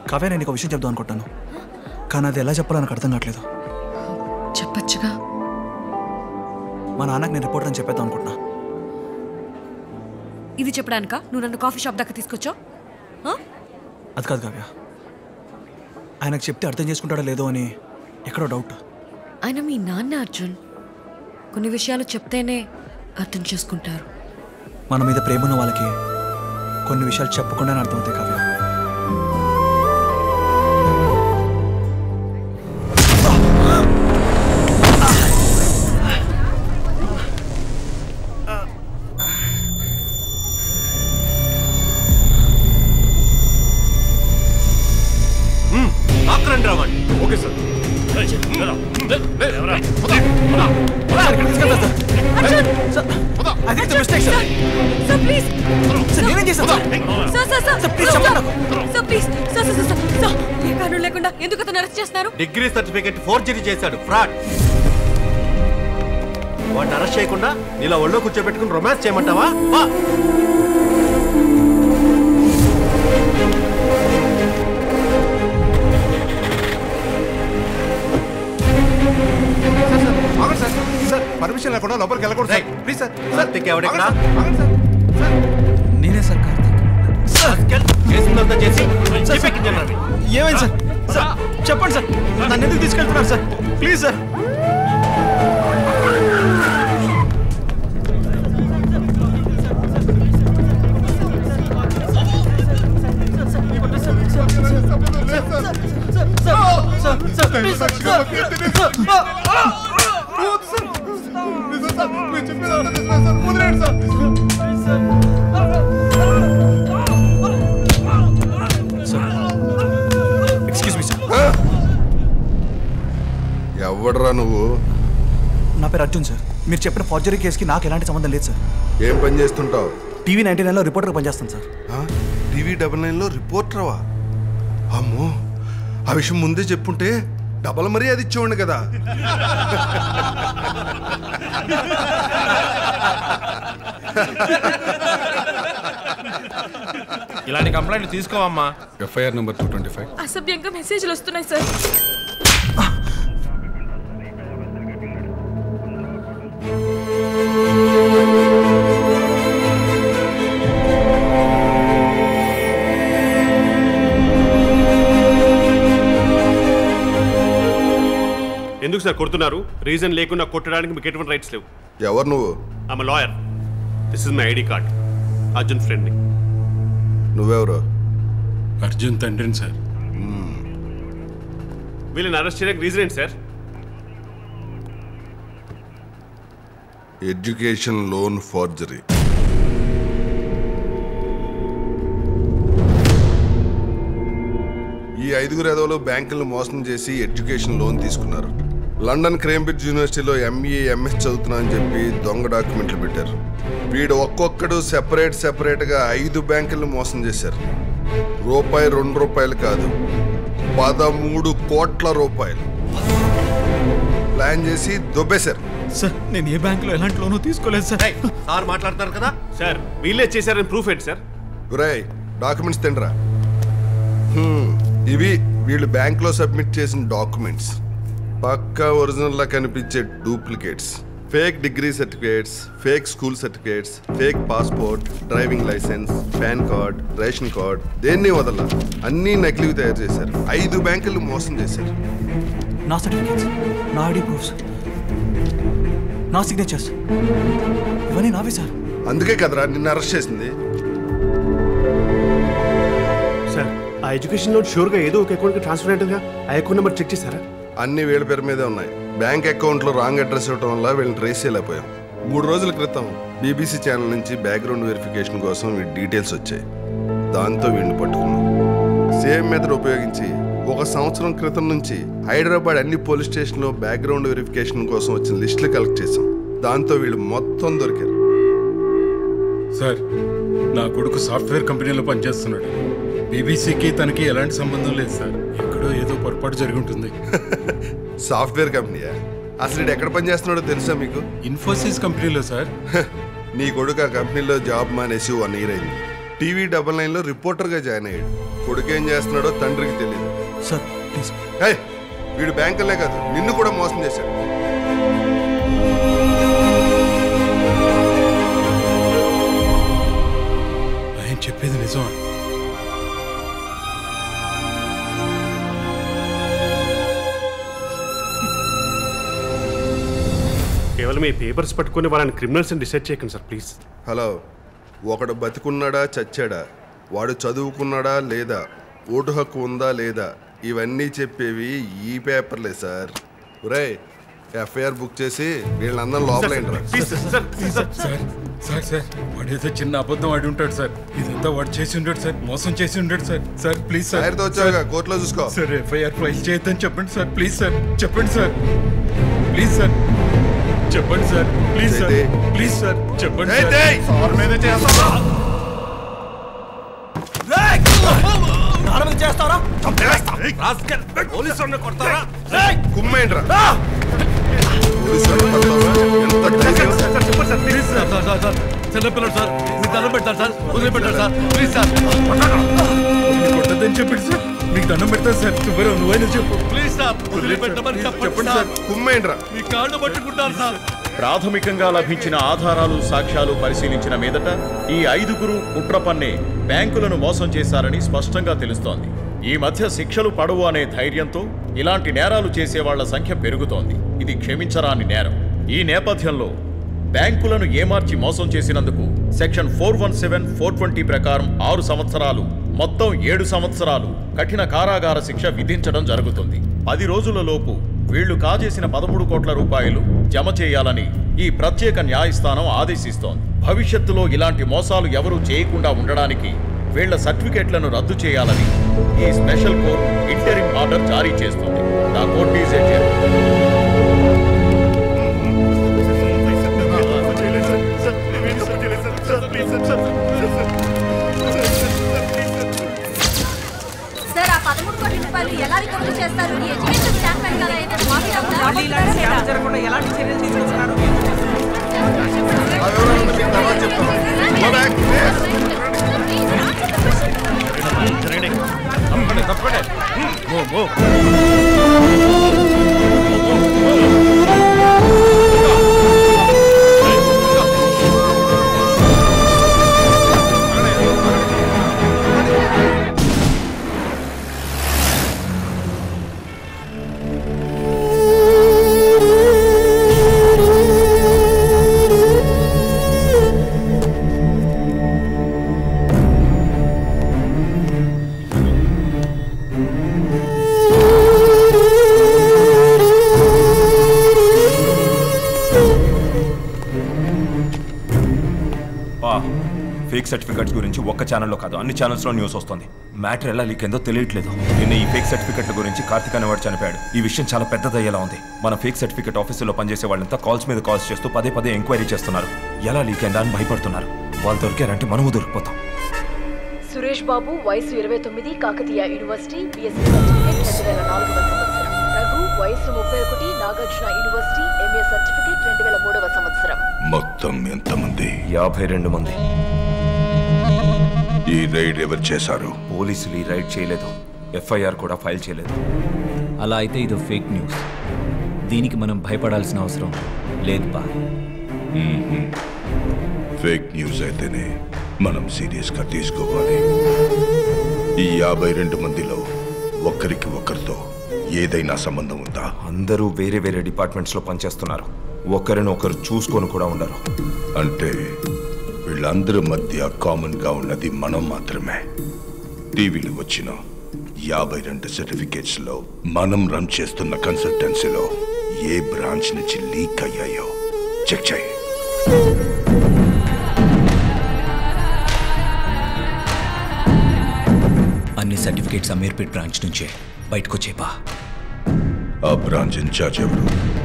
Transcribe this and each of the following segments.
కావ్య నేను నీకు ఒక విషయం చెప్దాం అనుకుంటాను కానీ అది ఎలా చెప్పాలో నాకు అర్థం కావట్లేదు చెప్పచ్చుగా మా నాన్నకి నేను రిపోర్ట్ అని చెప్పేద్దాం అనుకుంటున్నా ఇది చెప్పడానిక నువ్వు నన్ను కాఫీ షాప్ దాకా తీసుకొచ్చావు ఆ? అది కాదు కావ్య ఆయనకు చెప్తే అర్థం చేసుకుంటాడో లేదో అని ఎక్కడో డౌట్ ఆయన మీ నాన్న అర్జున్ కొన్ని విషయాలు చెప్తేనే అర్థం చేసుకుంటారు మన మీద ప్రేమ ఉన్న వాళ్ళకి కొన్ని విషయాలు చెప్పకుండానే అర్థమవుతాయి కావ్య ఆక్రండి రావండి okay sir I think it's a mistake, sir. Sir please sir, నేనేం చేశాను, sir? Sir sir sir sir, please చెప్పండి నాకు. Sir please sir sir sir sir sir ఏ కారణం లేకుండా ఎందుకు అతను అరెస్ట్ చేస్తున్నారు డిగ్రీ సర్టిఫికెట్ ఫోర్జరీ చేశాడు ఫ్రాడ్ వాడిని అరెస్ట్ చేయకుండా నీలా ఒళ్ళో కూర్చోబెట్టుకుని రొమాన్స్ చేయమంటావా వా ఆగండి సార్ సార్ పర్మిషన్ లేకుండా లోపలికి వెళ్ళకూడదు sir please sir sir Karthik ఎవడెక్కడ? ఆగండి సార్, ఆగండి సార్ సార్ నేనే సార్ కార్తీక్ చేసిందంతా చేసి చెప్పెక్కించాను రవి. ఏమైంది సార్ సార్ చెప్పండి సార్ నన్ను ఎందుకు తీసుకెళ్తున్నారు sir please sir excuse me sir ఎవడరా నువ్వు నా పేరు అర్జున్ సార్ మీరు చెప్పిన ఫార్జరీ కేసుకి నాకు ఎలాంటి సంబంధం లేదు సార్ ఏం పని చేస్తుంటావు టీవీ నైన్టీ నైన్లో రిపోర్టర్గా పనిచేస్తాను సార్ టీవీ డబల్ నైన్లో రిపోర్టర్వా అమ్మో ఆ విషయం ముందే చెప్పుంటే డబల్ మరీ అది ఇచ్చేవాడిని కదా ఇలాంటి కంప్లైంట్ తీసుకోవమ్మా FIR number two twenty five అసభ్యంగా మెసేజ్లు వస్తున్నాయి సార్ ఎందుకు సార్ కొడుతున్నారు రీజన్ లేకుండా కొట్టడానికి మీకు ఎటువంటి రైట్స్ లేవు ఎవరు నువ్వు I'm lawyer this is my ID card Arjun ఫ్రెండ్ని నువ్వెవరు అర్జున్ తండ్రిని సార్ వీళ్ళని అరెస్ట్ చేయడానికి రీజన్ ఏంటి సార్ ఎడ్యుకేషన్ లోన్ ఫార్జరీ ఈ ఐదుగురు ఎదవలు బ్యాంకులను మోసం చేసి ఎడ్యుకేషన్ లోన్ తీసుకున్నారు లండన్ క్రేంబ్రిడ్జ్ యూనివర్సిటీలో ఎంఈఏ ఎంఎస్ చదువుతున్నా అని చెప్పి దొంగ డాక్యుమెంట్లు పెట్టారు వీడు ఒక్కొక్కడు సెపరేట్ సెపరేట్గా ఐదు బ్యాంకులను మోసం చేశారు రూపాయి రెండు రూపాయలు కాదు పదమూడు కోట్ల రూపాయలు ప్లాన్ చేసి దొబ్బేశారు సార్ నేను ఏ బ్యాంకులో ఎలాంటి లోను తీసుకోలేదు సార్ సార్ మాట్లాడతారు కదా సార్ వీళ్ళే చేశారని ప్రూఫ్ ఏంటి సార్ గురాయ్ డాక్యుమెంట్స్ తిండ్రా హ్మ్, ఇవి వీళ్ళు బ్యాంక్లో సబ్మిట్ చేసిన డాక్యుమెంట్స్ పక్కా ఒరిజినల్లా కనిపించే duplicates fake degree certificates fake school certificates fake passport driving licence PAN card ration card దేన్ని వదల అన్నీ నకిలీవి తయారు చేశారు ఐదు బ్యాంకులు మోసం చేశారు నా సర్టిఫికేట్స్ నా ఐడి ప్రూఫ్స్ నా సిగ్నేచర్స్ ఇవన్నీ నావే సార్ అందుకే కదరా నిన్ను అరెస్ట్ చేసింది సార్ ఆ ఎడ్యుకేషన్ లోన్ షూర్గా ఏదో ఒక అకౌంట్కి ట్రాన్స్ఫర్ అయ్యిందిగా ఆ అకౌంట్ నెంబర్ చెక్ చేశారా అన్ని వీళ్ళ పేరు మీదే ఉన్నాయి బ్యాంక్ అకౌంట్లో రాంగ్ అడ్రస్ ఇవ్వడం వల్ల వీళ్ళని ట్రేస్ చేయలేకపోయాం మూడు రోజుల క్రితం బీబీసీ ఛానల్ నుంచి బ్యాక్గ్రౌండ్ వెరిఫికేషన్ కోసం వీడి డీటెయిల్స్ వచ్చాయి దాంతో వీడిని పట్టుకున్నాం సేమ్ మెథడ్ ఉపయోగించి ఒక సంవత్సరం క్రితం నుంచి హైదరాబాద్ అన్ని పోలీస్ స్టేషన్లో బ్యాక్గ్రౌండ్ వెరిఫికేషన్ కోసం వచ్చిన లిస్టులు కలెక్ట్ చేసాం దాంతో వీళ్ళు మొత్తం దొరికారు సార్ నా కొడుకు సాఫ్ట్వేర్ కంపెనీలో పనిచేస్తున్నాడు బీబీసీకి తనకి ఎలాంటి సంబంధం లేదు సార్ ఎక్కడో ఏదో పొరపాటు జరిగి ఉంటుంది సాఫ్ట్వేర్ కంపెనీయా అసలు వీడు ఎక్కడ పనిచేస్తున్నాడో తెలుసా మీకు ఇన్ఫోసిస్ కంపెనీలో సార్ నీ కొడుకు ఆ కంపెనీలో జాబ్ మానేసి వన్ ఇయర్ అయింది టీవీ డబల్ నైన్లో రిపోర్టర్గా జాయిన్ అయ్యాడు కొడుకు ఏం చేస్తున్నాడో తండ్రికి తెలియదు సార్ ప్లీజ్ హే వీడు బ్యాంకులే కాదు నిన్ను కూడా మోసం చేశాడు ఆయన చెప్పేది నిజమా కేవలం ఈ పేపర్స్ పట్టుకొని వాళ్ళని క్రిమినల్స్ అని డిసైడ్ చేయకండి సార్ ప్లీజ్ హలో ఒకడు బతికున్నాడా చచ్చాడా వాడు చదువుకున్నాడా లేదా ఓటు హక్కు ఉందా లేదా ఇవన్నీ చెప్పేవి ఈ పేపర్లే సార్ ఒరే ఎఫ్ఐఆర్ బుక్ చేసి వీళ్ళందరం లోపలేంట్రా please sir please sir sir sir sir వాడు ఏదో చిన్న అబద్ధం ఆడి ఉంటాడు సార్ ఇదంతా వాడు చేసి ఉంటాడు సార్ మోసం చేసి ఉంటాడు సార్ సార్ ప్లీజ్ సార్ ఆయనతో వచ్చావుగా కోర్టులో చూసుకో సార్ ఎఫ్ఐఆర్ ఫైల్ చేయొద్దని చెప్పండి సార్ ప్లీజ్ సార్ చెప్పండి సార్ ప్లీజ్ సార్ చెప్పండి సార్ ప్లీజ్ సార్ ఏయ్, ఏయ్. ప్లీజ్ సార్ చెప్పండి ఏయ్, సార్ ఏయ్! చేస్తారా కుమ్మేంట్రా పోలీసులు పడతావా? ఎంత ధైర్యం? చిన్నపిల్లడు సార్ మీకు దండం పెడతారు సార్ వదిలిపెట్టారు సార్ ప్లీజ్ సార్ మీకు కొట్టదని చెప్పండి సార్ మీకు దండం పెడతాను సార్ సుబ్బారావు నువ్వైనా చెప్పు ప్లీజ్ సార్ వదిలిపెట్టమని చెప్పండి చెప్పండి సార్ సార్ కుమ్మేంట్రా మీ కాళ్ళు పట్టుకుంటారు సార్ ప్రాథమికంగా లభించిన ఆధారాలు సాక్ష్యాలు పరిశీలించిన మీదట ఈ ఐదుగురు కుట్ర పన్నే బ్యాంకులను మోసం చేశారని స్పష్టంగా తెలుస్తోంది ఈ మధ్య శిక్షలు పడవు అనే ధైర్యంతో ఇలాంటి నేరాలు చేసే వాళ్ల సంఖ్య పెరుగుతోంది ఇది క్షమించరాని నేరం ఈ నేపథ్యంలో బ్యాంకులను ఏమార్చి మోసం చేసినందుకు section four one seven four twenty ప్రకారం ఆరు సంవత్సరాలు మొత్తం ఏడు సంవత్సరాలు కఠిన కారాగార శిక్ష విధించడం జరుగుతుంది పది రోజుల లోపు వీళ్లు కాజేసిన పదమూడు కోట్ల రూపాయలు జమ చేయాలని ఈ ప్రత్యేక న్యాయస్థానం ఆదేశిస్తోంది భవిష్యత్తులో ఇలాంటి మోసాలు ఎవరూ చేయకుండా ఉండడానికి వీళ్ల సర్టిఫికెట్లను రద్దు చేయాలని ఈ స్పెషల్ కోర్ట్ ఇంటరింగ్ ఆర్డర్ జారీ చేస్తుంది ద కోర్ట్ ఈజ్ సార్ ఆ పదమూడు కోట్ల రూపాయలు ఎలా రికవరీ చేస్తారు ఈ ఎడ్యుకేషన్ స్టాంప్ కదా ఏదైనా మాఫీ జరగకుండా ఎలాంటి చర్యలు తీసుకుంటున్నారు ఆ వివరాలను మీకు తర్వాత చెప్తాను Go back. తప్పండి తప్పండి మో మో ఫేక్ సర్టిఫికెట్స్ గురించి ఒక్క ఛానల్లో కాదు అన్ని ఛానల్స్లో న్యూస్ వస్తుంది మ్యాటర్ ఎలా లీక్ అయిందో తెలియట్లేదు నిన్న ఈ ఫేక్ సర్టిఫికెట్ల గురించి కార్తిక్ అనేవాడు చనిపోయాడు ఈ విషయం చాలా పెద్దదయ్యేలా ఉంది మన ఫేక్ సర్టిఫికెట్ ఆఫీసులో పనిచేసే వాళ్ళంతా కాల్స్ మీద కాల్స్ చేస్తూ పదే పదే ఎంక్వైరీ చేస్తున్నారు ఎలా లీక్ అయిందా అని భయపడుతున్నారు వాళ్ళు దొరికారంటే మనము దొరికిపోతాం సురేష్ బాబు వయసు ఇరవై తొమ్మిది కాకతీయ యూనివర్సిటీ బిఎస్సీ సర్టిఫికేట్ రెండు వేల నాలుగవ సంవత్సరం రఘు వయసు ముప్పై ఒకటి నాగార్జున యూనివర్సిటీ ఎంఏ సర్టిఫికేట్ రెండు వేల మూడవ సంవత్సరం మొత్తం ఎంతమంది యాభై రెండు మంది ఈ రైడ్ ఎవరు చేశారు పోలీసులు ఈ రైడ్ చేయలేదు ఎఫ్ఐఆర్ కూడా ఫైల్ చేయలేదు అలా అయితే ఇది ఫేక్ న్యూస్ దీనికి మనం భయపడాల్సిన అవసరం లేదు బా ఫేక్ న్యూస్ అయితేనే మనం సీరియస్ గా తీసుకోవాలి ఈ యాభై రెండు మందిలో ఒక్కరికి ఒక్కరితో ఏదైనా సంబంధం ఉందా అందరూ వేరే వేరే డిపార్ట్మెంట్స్లో పనిచేస్తున్నారు ఒకరిని ఒకరు చూసుకొని కూడా ఉండరు అంటే వీళ్ళందరి మధ్య కామన్ గా ఉన్నది మనం మాత్రమే టీవీలో వచ్చిన యాభై రెండు సర్టిఫికేట్స్ లో మనం రన్ చేస్తున్న కన్సల్టెన్సీలో ఏ బ్రాంచ్ నుంచి లీక్ అయ్యాయో చెక్ చేయి అన్ని సర్టిఫికేట్స్ అమీర్పేట్ బ్రాంచ్ నుంచే బయటకు వచ్చేపా ఆ బ్రాంచ్ ఇన్ఛార్జ్ ఎవరు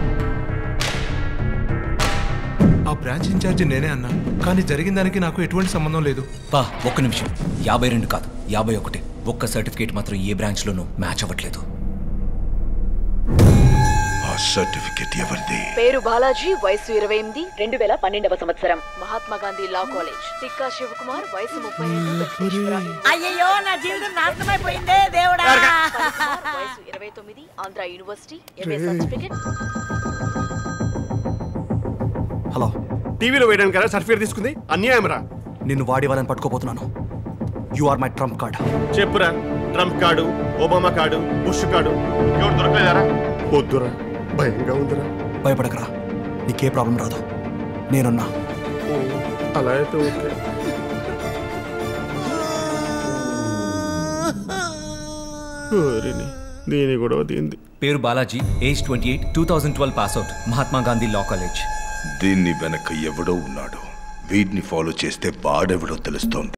ఆ బ్రాంచ్ ఇన్ఛార్జి నేనే అన్నా కానీ జరిగిన దానికి నాకు ఎటువంటి సంబంధం లేదు పా ఒక్క నిమిషం యాభై రెండు కాదు యాభై ఒకటి ఒక్క సర్టిఫికేట్ మాత్రం ఏ బ్రాంచ్లోనూ మ్యాచ్ అవ్వట్లేదు ఆ సర్టిఫికెట్ ఎవరిది పేరు బాలాజీ వయసు ఇరవై ఎనిమిది రెండు వేల పన్నెండవ సంవత్సరం మహాత్మా గాంధీ లా కాలేజ్ తిక్కా శివకుమార్ వయసు ముప్పై రెండు వెంకటేశ్వర అయ్యయ్యో నా జీవితం నాశనమైపోయిందే దేవుడా ఫణికుమార్, వయసు ఇరవై తొమ్మిది Andhra university MA certificate hello టీవీలో వేయడానికి కదా సర్టిఫికేట్ తీసుకుంది అన్యాయం రా నిన్ను వాడి వాళ్ళని పట్టుకోపోతున్నాను you are my trump card చెప్పురా trump card Obama card Bush card ఎవరు దొరకలేదారా వద్దురా భయంగా ఉందిరా భయపడకరా నీకే ప్రాబ్లం రాదు నేనున్నా అలా అయితే ఓకే ఓరిని, దీని గొడవ దీంది పేరు Balaji age twenty eight two thousand twelve pass out Mahatma Gandhi law college దీన్ని వెనక ఎవడో ఉన్నాడు వీడిని ఫాలో చేస్తే వాడెవడో తెలుస్తోంది